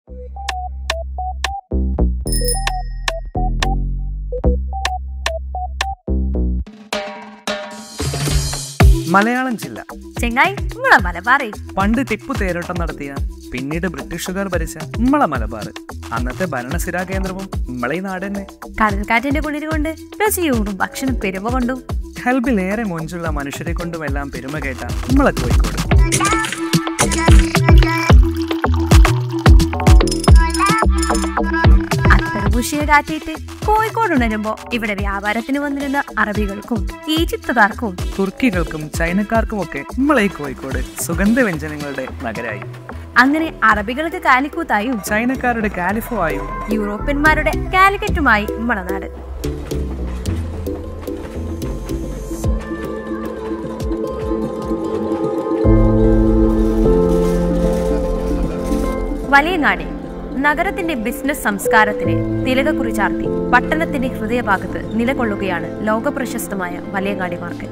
മലയാളം ജില്ല ചെങ്ങായി നിങ്ങളെ മലബാറേ പണ്ട് ടിപ്പു തേരോട്ടം നടത്തിയ പിന്നീട് ബ്രിട്ടീഷുകാർ ഭരിച്ച നമ്മളെ മലബാർ അന്നത്തെ ഭരണസിരാ കേന്ദ്രവും നമ്മളെ ഈ നാട് തന്നെ കടൽക്കാറ്റിന്റെ കുളിര് കൊണ്ട് രുചിയൂടും ഭക്ഷണം പെരുമ കൊണ്ടും ഹെൽബിലേറെ മൊഞ്ചുള്ള മനുഷ്യരെ കൊണ്ടുമെല്ലാം പെരുമ കേട്ട നമ്മളെ കോഴിക്കോട് അത്തരപൂശിയ കാറ്റിട്ട് കോഴിക്കോട് ഉണരുമ്പോ ഇവിടെ വ്യാപാരത്തിന് വന്നിരുന്ന അറബികൾക്കും ഈജിപ്തുകാർക്കും തുർക്കികൾക്കും ചൈനക്കാർക്കുമൊക്കെ നമ്മളെ ഈ കോഴിക്കോട് സുഗന്ധവ്യഞ്ജനങ്ങളുടെ നഗരായി അങ്ങനെ അറബികൾക്ക് കാലിക്കൂത്തായും ചൈനക്കാരുടെ കാലിഫോ ആയും യൂറോപ്യന്മാരുടെ കാലിക്കറ്റുമായി നമ്മുടെ നാട് വലിയങ്ങാടി നഗരത്തിന്റെ ബിസിനസ് സംസ്കാരത്തിന് തിലകക്കുറി ചാർത്തി പട്ടണത്തിന്റെ ഹൃദയഭാഗത്ത് നിലകൊള്ളുകയാണ് ലോകപ്രശസ്തമായ വലിയങ്ങാടി മാർക്കറ്റ്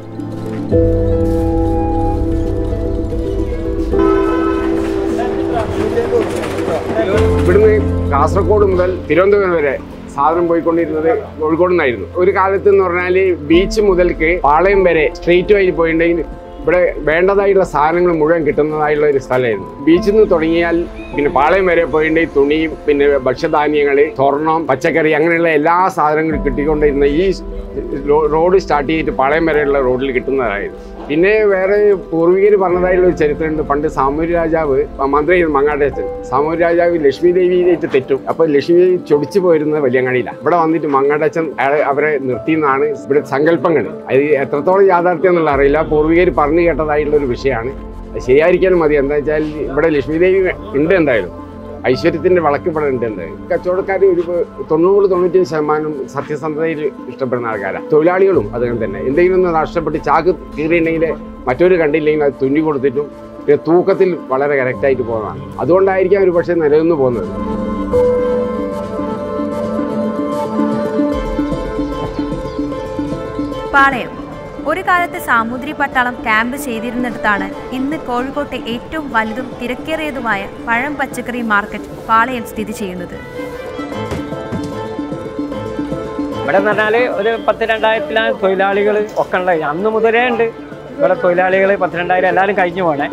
ഇവിടുന്ന് കാസർഗോഡ് മുതൽ തിരുവനന്തപുരം വരെ സാധനം പോയിക്കൊണ്ടിരുന്നത് കോഴിക്കോട് നിന്നായിരുന്നു ഒരു കാലത്ത് എന്ന് പറഞ്ഞാൽ ബീച്ച് മുതൽക്ക് പാളയം വരെ സ്ട്രീറ്റ് വഴി പോയിട്ടുണ്ടെങ്കിൽ ഇവിടെ വേണ്ടതായിട്ടുള്ള സാധനങ്ങൾ മുഴുവൻ കിട്ടുന്നതായിട്ടുള്ള ഒരു സ്ഥലമായിരുന്നു ബീച്ചിൽ നിന്ന് തുടങ്ങിയാൽ പിന്നെ പാളയം വരെ പോയിട്ടുണ്ടെങ്കിൽ തുണി പിന്നെ ഭക്ഷ്യധാന്യങ്ങൾ സ്വർണം പച്ചക്കറി അങ്ങനെയുള്ള എല്ലാ സാധനങ്ങളും കിട്ടിക്കൊണ്ടിരുന്ന ഈ റോ- റോഡ് സ്റ്റാർട്ട് ചെയ്തിട്ട് പാളയം വരെയുള്ള റോഡിൽ കിട്ടുന്നതായിരുന്നു പിന്നെ വേറെ പൂർവികർ പറഞ്ഞതായിട്ടുള്ള ഒരു ചരിത്രമുണ്ട് പണ്ട് സാമൂര്യ രാജാവ് മന്ത്രിയായിരുന്നു മങ്ങാട്ടേച്ചൻ സാമൂര്യ രാജാവ് ലക്ഷ്മി ദേവിയിലേക്ക് തെറ്റും അപ്പൊ ലക്ഷ്മി ദേവി ചൊടിച്ചു പോയിരുന്നത് വലിയങ്ങാടിയിലാണ് ഇവിടെ വന്നിട്ട് മങ്ങാട്ടച്ചൻ അയാളെ അവരെ നിർത്തിയെന്നാണ് ഇവിടെ സങ്കല്പങ്ങൾ അത് എത്രത്തോളം യാഥാർത്ഥ്യം എന്നുള്ള അറിയില്ല പൂർവികർ പറഞ്ഞു കേട്ടതായിട്ടുള്ള ഒരു വിഷയമാണ് അത് ശരിയായിരിക്കാനും മതി എന്താ വെച്ചാൽ ഇവിടെ ലക്ഷ്മി ദേവി ഉണ്ട് എന്തായാലും ഐശ്വര്യത്തിന്റെ വളക്ക് ഇവിടെ ഉണ്ട് എന്തായാലും കച്ചവടക്കാർ ഒരു തൊണ്ണൂറ് തൊണ്ണൂറ്റി ശതമാനം സത്യസന്ധതയിൽ ഇഷ്ടപ്പെടുന്ന ആൾക്കാരാണ് തൊഴിലാളികളും അതുകൊണ്ട് തന്നെ എന്തെങ്കിലും ഒന്ന് നഷ്ടപ്പെട്ട് ചാക്ക് കീറിയിട്ടുണ്ടെങ്കിൽ മറ്റൊരു കണ്ടില്ലെങ്കിൽ അത് തുന്നി കൊടുത്തിട്ടും പിന്നെ തൂക്കത്തിൽ വളരെ കറക്റ്റായിട്ട് പോകുന്നതാണ് അതുകൊണ്ടായിരിക്കാം ഒരു പക്ഷേ നിലനിന്ന് പോകുന്നത് പാളയം ഒരു കാലത്ത് സാമൂതിരി പട്ടാളം ക്യാമ്പ് ചെയ്തിരുന്നിടത്താണ് ഇന്ന് കോഴിക്കോട്ടെ ഏറ്റവും വലുതും തിരക്കേറിയതുമായ പഴം പച്ചക്കറി മാർക്കറ്റ് പാളയം സ്ഥിതി ചെയ്യുന്നത് ഇവിടെ എന്ന് പറഞ്ഞാൽ ഒരു പത്ത് രണ്ടായിരത്തിലാണ് തൊഴിലാളികൾ ഒക്കെ ഉള്ളത് അന്ന് മുതലേ ഉണ്ട് ഇവിടെ തൊഴിലാളികൾ പത്ത് രണ്ടായിരം എല്ലാവരും കഴിഞ്ഞു പോണേ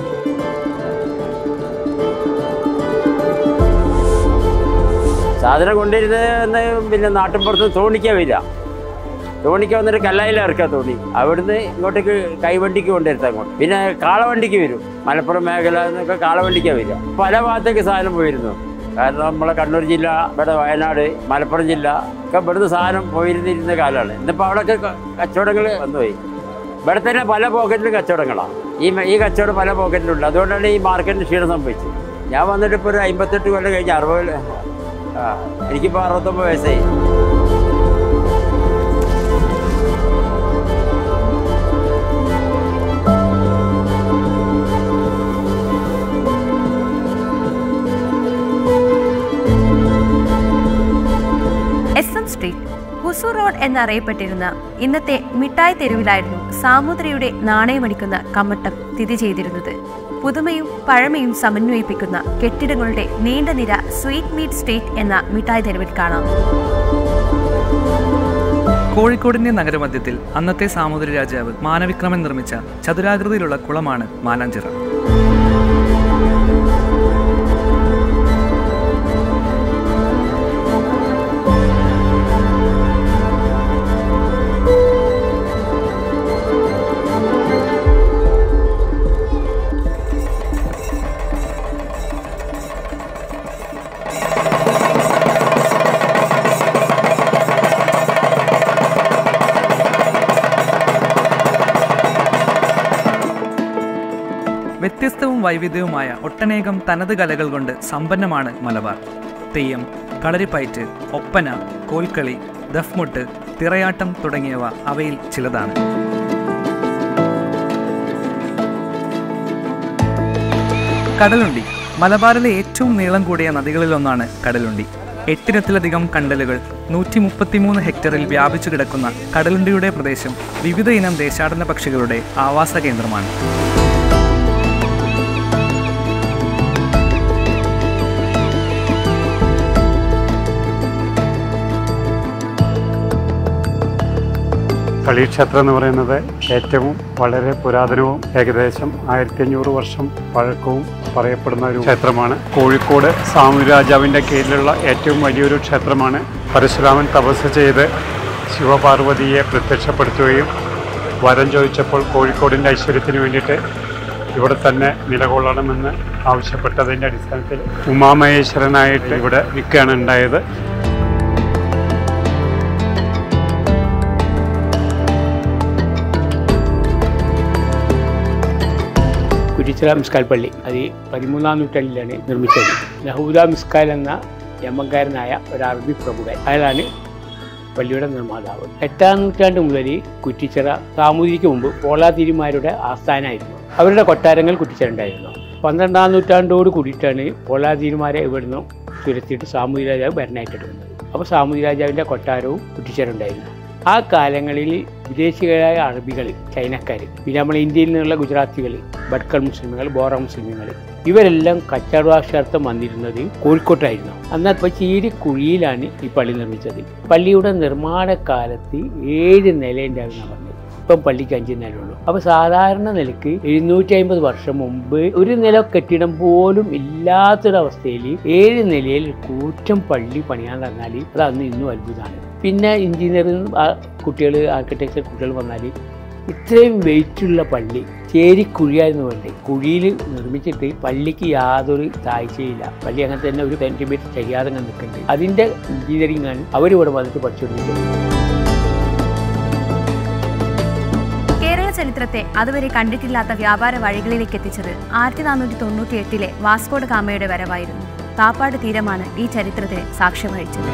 സാധനം കൊണ്ടിരുന്നത് പിന്നെ നാട്ടിൻപുറത്ത് തോണിക്ക വരിക തോണിക്ക വന്നിട്ട് കല്ലായിൽ ഇറക്കുക തോണി അവിടുന്ന് ഇങ്ങോട്ടേക്ക് കൈവണ്ടിക്ക് കൊണ്ടുവരുത്താൻ അങ്ങോട്ട് പിന്നെ കാളവണ്ടിക്ക് വരും മലപ്പുറം മേഖല എന്നൊക്കെ കാളവണ്ടിക്കാണ് വരിക പല ഭാഗത്തേക്ക് സാധനം പോയിരുന്നു കാരണം നമ്മളെ കണ്ണൂർ ജില്ല ഇവിടെ വയനാട് മലപ്പുറം ജില്ല ഒക്കെ ഇവിടുന്ന് സാധനം പോയിരുന്നിരുന്ന കാലമാണ് ഇന്നിപ്പോൾ അവിടെയൊക്കെ ക- കച്ചവടങ്ങൾ വന്നുപോയി ഇവിടെ തന്നെ പല പോക്കറ്റിലും കച്ചവടങ്ങളാണ് ഈ മ- ഈ കച്ചവടം പല പോക്കറ്റിലുണ്ട് അതുകൊണ്ടാണ് ഈ മാർക്കറ്റിന് ക്ഷീണം സംഭവിച്ചത് ഞാൻ വന്നിട്ട് ഇപ്പോൾ ഒരു അമ്പത്തെട്ട് കൊല്ലം കഴിഞ്ഞ് അറുപത് ആ എനിക്കിപ്പോൾ അറുപത്തൊമ്പത് വയസ്സായി S M street Huzur road എന്നറിയപ്പെട്ടിരുന്ന ഇന്നത്തെ മിഠായി തെരുവിലായിരുന്നു സാമുദ്രിയുടെ നാണയമടിക്കുന്ന കമ്മട്ടം സ്ഥിതി ചെയ്തിരുന്നത് പുതുമയും പഴമയും സമന്വയിപ്പിക്കുന്ന കെട്ടിടങ്ങളുടെ നീണ്ട നിര സ്വീറ്റ് മീറ്റ് സ്ട്രീറ്റ് എന്ന മിഠായി തെരുവിൽ കാണാം കോഴിക്കോടിന്റെ നഗരമധ്യത്തിൽ അന്നത്തെ സാമൂതിരി രാജാവ് മാനവിക്രമൻ നിർമ്മിച്ച ചതുരാകൃതിയിലുള്ള കുളമാണ് മാനാഞ്ചിറ വ്യത്യസ്തവും വൈവിധ്യവുമായ ഒട്ടനേകം തനത് കലകൾ കൊണ്ട് സമ്പന്നമാണ് മലബാർ തെയ്യം കളരിപ്പയറ്റ് ഒപ്പന കോൽക്കളി ദഫ്മുട്ട് തിറയാട്ടം തുടങ്ങിയവ അവയിൽ ചിലതാണ് കടലുണ്ടി മലബാറിലെ ഏറ്റവും നീളം കൂടിയ നദികളിലൊന്നാണ് കടലുണ്ടി എട്ടിനത്തിലധികം കണ്ടലുകൾ നൂറ്റി മുപ്പത്തിമൂന്ന് ഹെക്ടറിൽ വ്യാപിച്ചു കിടക്കുന്ന കടലുണ്ടിയുടെ പ്രദേശം വിവിധ ഇനം ദേശാടന പക്ഷികളുടെ ആവാസ കേന്ദ്രമാണ് കളീക്ഷേത്രം എന്ന് പറയുന്നത് ഏറ്റവും വളരെ പുരാതനവും ഏകദേശം ആയിരത്തി അഞ്ഞൂറ് വർഷം പഴക്കവും പറയപ്പെടുന്ന ഒരു ക്ഷേത്രമാണ് കോഴിക്കോട് സാമുരാജാവിൻ്റെ കീഴിലുള്ള ഏറ്റവും വലിയൊരു ക്ഷേത്രമാണ് പരശുരാമൻ തപസ് ചെയ്ത് ശിവപാർവതിയെ പ്രത്യക്ഷപ്പെടുത്തുകയും വരം ചോദിച്ചപ്പോൾ കോഴിക്കോടിൻ്റെ ഐശ്വര്യത്തിന് വേണ്ടിയിട്ട് ഇവിടെ തന്നെ നിലകൊള്ളണമെന്ന് ആവശ്യപ്പെട്ടതിൻ്റെ അടിസ്ഥാനത്തിൽ ഉമാമഹേശ്വരനായിട്ട് ഇവിടെ നിൽക്കുകയാണ് ഉണ്ടായത് കുരിച്ചിറ മിസ്കാൽ പള്ളി അത് പതിമൂന്നാം നൂറ്റാണ്ടിലാണ് നിർമ്മിച്ചത് നഹൂദ മിസ്കാൽ എന്ന യമങ്കാരനായ ഒരു അറബി പ്രമുഖൻ അയാളാണ് പള്ളിയുടെ നിർമ്മാതാവ് എട്ടാം നൂറ്റാണ്ട് മുതൽ കുറ്റിച്ചിറ സാമൂതിരിക്ക് മുമ്പ് പോളാതിരിമാരുടെ ആസ്ഥാനമായിരുന്നു അവരുടെ കൊട്ടാരങ്ങൾ കുറ്റിച്ചിറ ഉണ്ടായിരുന്നു പന്ത്രണ്ടാം നൂറ്റാണ്ടോട് കൂടിയിട്ടാണ് പോളാതിരിമാരെ ഇവിടുന്ന് തുരത്തിയിട്ട് സാമൂതിരി രാജാവ് ഭരണമായിട്ടെടുക്കുന്നത് അപ്പോൾ സാമൂതിരി രാജാവിൻ്റെ കൊട്ടാരവും കുറ്റിച്ചിറ ഉണ്ടായിരുന്നു ആ കാലങ്ങളിൽ വിദേശികളായ അറബികൾ ചൈനക്കാർ പിന്നെ നമ്മൾ ഇന്ത്യയിൽ നിന്നുള്ള ഗുജറാത്തികൾ ഭട്കൽ മുസ്ലിമുകൾ ബോറ മുസ്ലിമുകൾ ഇവരെല്ലാം കച്ചവടാക്ഷാർത്ഥം വന്നിരുന്നത് കോഴിക്കോട്ടായിരുന്നു അന്ന് അപ്പോൾ ചീരി കുഴിയിലാണ് ഈ പള്ളി നിർമ്മിച്ചത് പള്ളിയുടെ നിർമ്മാണ കാലത്ത് ഏഴ് നിലയുണ്ടായിരുന്നു പറഞ്ഞത് ഇപ്പം പള്ളിക്ക് അഞ്ച് നിലയുള്ളൂ അപ്പോൾ സാധാരണ നിലക്ക് എഴുന്നൂറ്റി അമ്പത് വർഷം മുമ്പ് ഒരു നില കെട്ടിടം പോലും ഇല്ലാത്തൊരവസ്ഥയിൽ ഏഴ് നിലയിൽ കൂറ്റം പള്ളി പണിയാൻ പറഞ്ഞാൽ അത് അന്ന് ഇന്നും അത്ഭുതമാണ് പിന്നെ എഞ്ചിനീയറിംഗ് കുട്ടികൾ ആർക്കിടെക്ചർ കുട്ടികൾ വന്നാൽ ഇത്രയും വെയിറ്റുള്ള പള്ളി ചേരിക്കുഴിയായിരുന്നു വേണ്ടത് കുഴിയിൽ നിർമ്മിച്ചിട്ട് പള്ളിക്ക് യാതൊരു താഴ്ചയില്ല പള്ളി അങ്ങനെ തന്നെ ഒരു സെൻറ്റിമീറ്റർ ചെയ്യാതെ അങ്ങനെ നിൽക്കുന്നുണ്ട് അതിൻ്റെ എഞ്ചിനീയറിംഗ് ആണ് അവരിവിടെ വന്നിട്ട് പഠിച്ചുകൊണ്ടിരിക്കുന്നത് കേരള ചരിത്രത്തെ അതുവരെ കണ്ടിട്ടില്ലാത്ത വ്യാപാര വഴികളിലേക്ക് എത്തിച്ചത് ആയിരത്തി നാനൂറ്റി തൊണ്ണൂറ്റി എട്ടിലെ വാസ്കോഡ് ഗാമയുടെ വരവായിരുന്നു കാപ്പാട് തീരമാണ് ഈ ചരിത്രത്തിന് സാക്ഷ്യം വഹിച്ചത്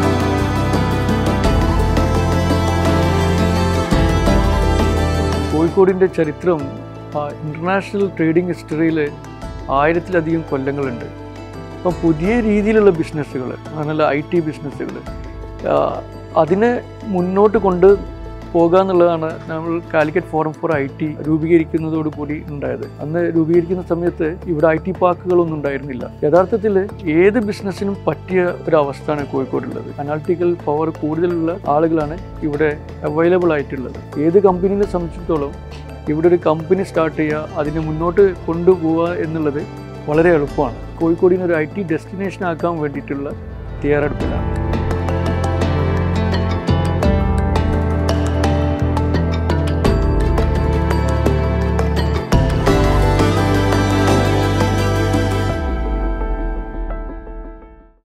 കോഴിക്കോടിൻ്റെ ചരിത്രം ഇൻ്റർനാഷണൽ ട്രേഡിംഗ് ഹിസ്റ്ററിയിൽ ആയിരത്തിലധികം കൊല്ലങ്ങളുണ്ട് അപ്പം പുതിയ രീതിയിലുള്ള ബിസിനസ്സുകൾ അങ്ങനെയുള്ള ഐ ടി ബിസിനസ്സുകൾ അതിനെ മുന്നോട്ട് കൊണ്ട് പോകുക എന്നുള്ളതാണ് നമ്മൾ Calicut forum for I T രൂപീകരിക്കുന്നതോടുകൂടി ഉണ്ടായത് അന്ന് രൂപീകരിക്കുന്ന സമയത്ത് ഇവിടെ ഐ ടി പാർക്കുകളൊന്നും ഉണ്ടായിരുന്നില്ല യഥാർത്ഥത്തിൽ ഏത് ബിസിനസ്സിനും പറ്റിയ ഒരു അവസ്ഥയാണ് കോഴിക്കോടുള്ളത് അനാലിറ്റിക്കൽ പവർ കൂടുതലുള്ള ആളുകളാണ് ഇവിടെ അവൈലബിൾ ആയിട്ടുള്ളത് ഏത് കമ്പനീനെ സംബന്ധിച്ചിടത്തോളം ഇവിടെ ഒരു കമ്പനി സ്റ്റാർട്ട് ചെയ്യുക അതിനെ മുന്നോട്ട് കൊണ്ടുപോവുക എന്നുള്ളത് വളരെ എളുപ്പമാണ് കോഴിക്കോടിനെ ഒരു ഐ ടി ഡെസ്റ്റിനേഷൻ ആക്കാൻ വേണ്ടിയിട്ടുള്ള തയ്യാറെടുപ്പിലാണ്